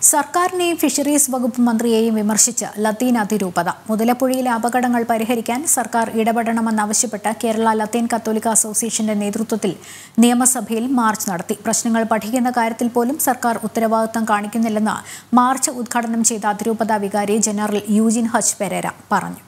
സർക്കാരിനെയും ഫിഷറീസ് വകുപ്പ് മന്ത്രിയെയും വിമർശിച്ച് ലത്തീൻ അതിരൂപത മുതലപ്പുഴയിലെ അപകടങ്ങൾ പരിഹരിക്കാൻ സർക്കാർ ഇടപെടണമെന്നാവശ്യപ്പെട്ട് കേരള ലത്തീൻ കത്തോലിക്ക അസോസിയേഷന്റെ നേതൃത്വത്തിൽ നിയമസഭയിൽ മാർച്ച് നടത്തി പ്രശ്നങ്ങൾ പഠിക്കുന്ന കാര്യത്തിൽ പോലും സർക്കാർ ഉത്തരവാദിത്തം കാണിക്കുന്നില്ലെന്ന് മാർച്ച് ഉദ്ഘാടനം ചെയ്ത അതിരൂപത വികാരി ജനറൽ യൂജിൻ ഹച്ച് പെരേര പറഞ്ഞു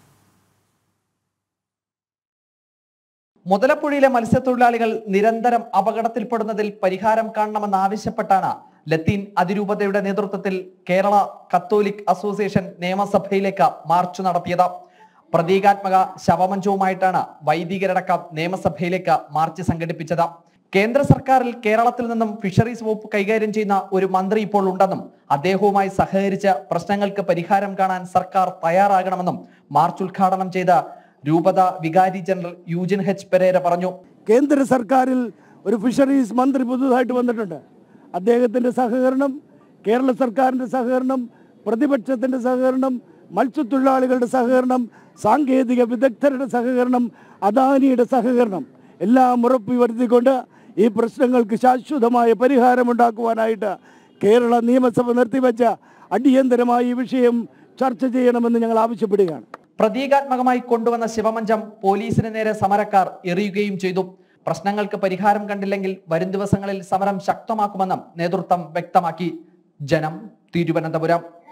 മുതലപ്പുഴയിലെ മത്സ്യത്തൊഴിലാളികൾ നിരന്തരം അപകടത്തിൽപ്പെടുന്നതിൽ പരിഹാരം കാണണമെന്നാവശ്യപ്പെട്ടാണ് ലത്തീൻ അതിരൂപതയുടെ നേതൃത്വത്തിൽ കേരള കത്തോലിക് അസോസിയേഷൻ നിയമസഭയിലേക്ക് മാർച്ച് നടത്തിയത് പ്രതീകാത്മക ശവമഞ്ചവുമായിട്ടാണ് വൈദികരടക്കം നിയമസഭയിലേക്ക് മാർച്ച് സംഘടിപ്പിച്ചത് കേന്ദ്ര സർക്കാരിൽ കേരളത്തിൽ നിന്നും ഫിഷറീസ് വകുപ്പ് കൈകാര്യം ചെയ്യുന്ന ഒരു മന്ത്രി ഇപ്പോൾ ഉണ്ടെന്നും അദ്ദേഹവുമായി സഹകരിച്ച് പ്രശ്നങ്ങൾക്ക് പരിഹാരം കാണാൻ സർക്കാർ തയ്യാറാകണമെന്നും മാർച്ച് ഉദ്ഘാടനം ചെയ്ത രൂപത വികാരി ജനറൽ യൂജിൻ ഹെച്ച് പെരേര പറഞ്ഞു കേന്ദ്ര സർക്കാരിൽ ഒരു ഫിഷറീസ് മന്ത്രി പുതുതായിട്ട് വന്നിട്ടുണ്ട് അദ്ദേഹത്തിൻ്റെ സഹകരണം കേരള സർക്കാരിൻ്റെ സഹകരണം പ്രതിപക്ഷത്തിൻ്റെ സഹകരണം മത്സ്യത്തൊഴിലാളികളുടെ സഹകരണം സാങ്കേതിക വിദഗ്ധരുടെ സഹകരണം അദാനിയുടെ സഹകരണം എല്ലാം ഉറപ്പു വരുത്തിക്കൊണ്ട് ഈ പ്രശ്നങ്ങൾക്ക് ശാശ്വതമായ പരിഹാരമുണ്ടാക്കുവാനായിട്ട് കേരള നിയമസഭ നിർത്തിവെച്ച അടിയന്തരമായി ഈ വിഷയം ചർച്ച ചെയ്യണമെന്ന് ഞങ്ങൾ ആവശ്യപ്പെടുകയാണ് പ്രതീകാത്മകമായി കൊണ്ടുവന്ന ശിവമഞ്ചം പോലീസിന് നേരെ സമരക്കാർ എറിയുകയും ചെയ്തു പ്രശ്നങ്ങൾക്ക് പരിഹാരം കണ്ടില്ലെങ്കിൽ വരും ദിവസങ്ങളിൽ സമരം ശക്തമാക്കുമെന്നും നേതൃത്വം വ്യക്തമാക്കി ജനം തിരുവനന്തപുരം